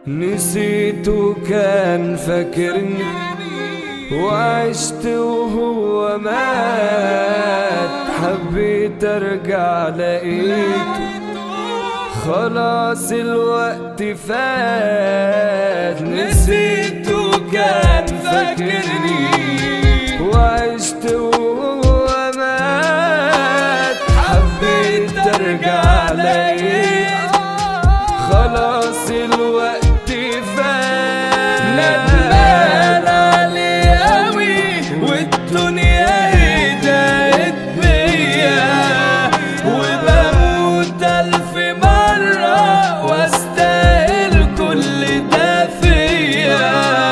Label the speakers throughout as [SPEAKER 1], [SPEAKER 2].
[SPEAKER 1] نسيته كان فاكرني وعشت وهو مات حبيت ارجع لقيته خلاص الوقت فات نسيته كان فاكرني وعشت وهو مات حبيت ارجع لقيته خلاص الوقت فات ندمان عليه قوي والدنيا هدايت بيا وبموت ألف مرة واستاهل كل ده فيا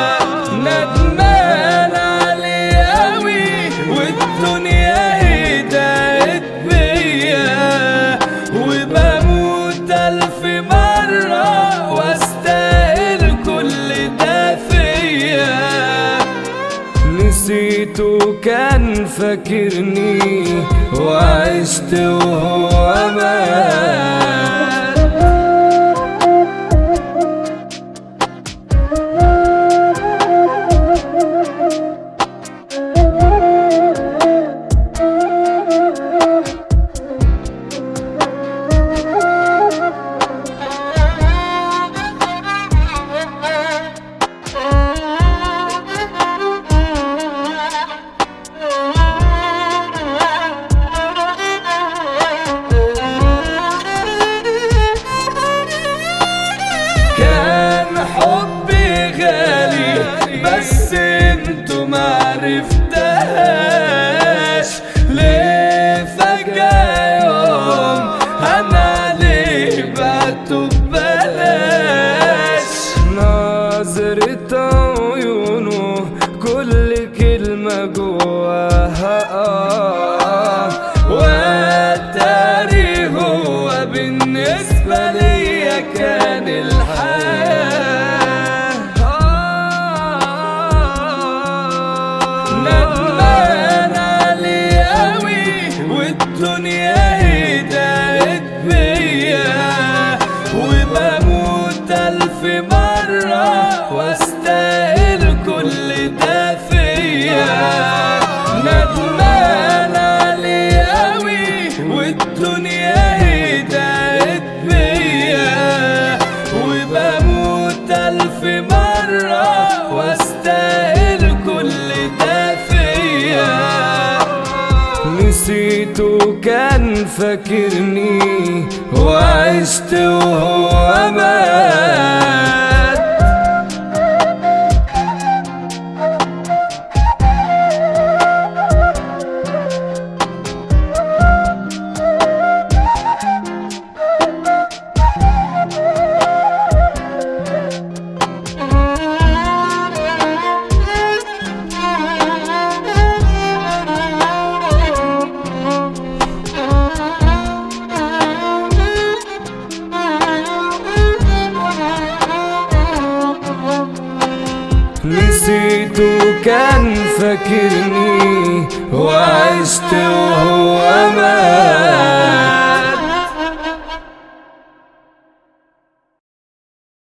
[SPEAKER 1] ندمان عليه قوي والدنيا هدايت بيا وبموت ألف مرة واستاهل كل ده فيا نسيته كان فاكرني وعشت وهو مات كان حبي غالي بس انتو معرفتهاش ليه فجأة يوم انا ليه بعته ببلاش نظرة عيونه كل كلمة جواها آه واتاري هو بالنسبة ليا كان الحياة ندمان عليه قوي والدنيا هدايت بيا وبموت ألف مرة واستاهل كل ده فيا ندمان عليه قوي والدنيا هدايت بيا وبموت ألف مرة واستاهل كل ده فيا نسيته كان فاكرني وعشت وهو مات نسيته كان فاكرني وعشت وهو مات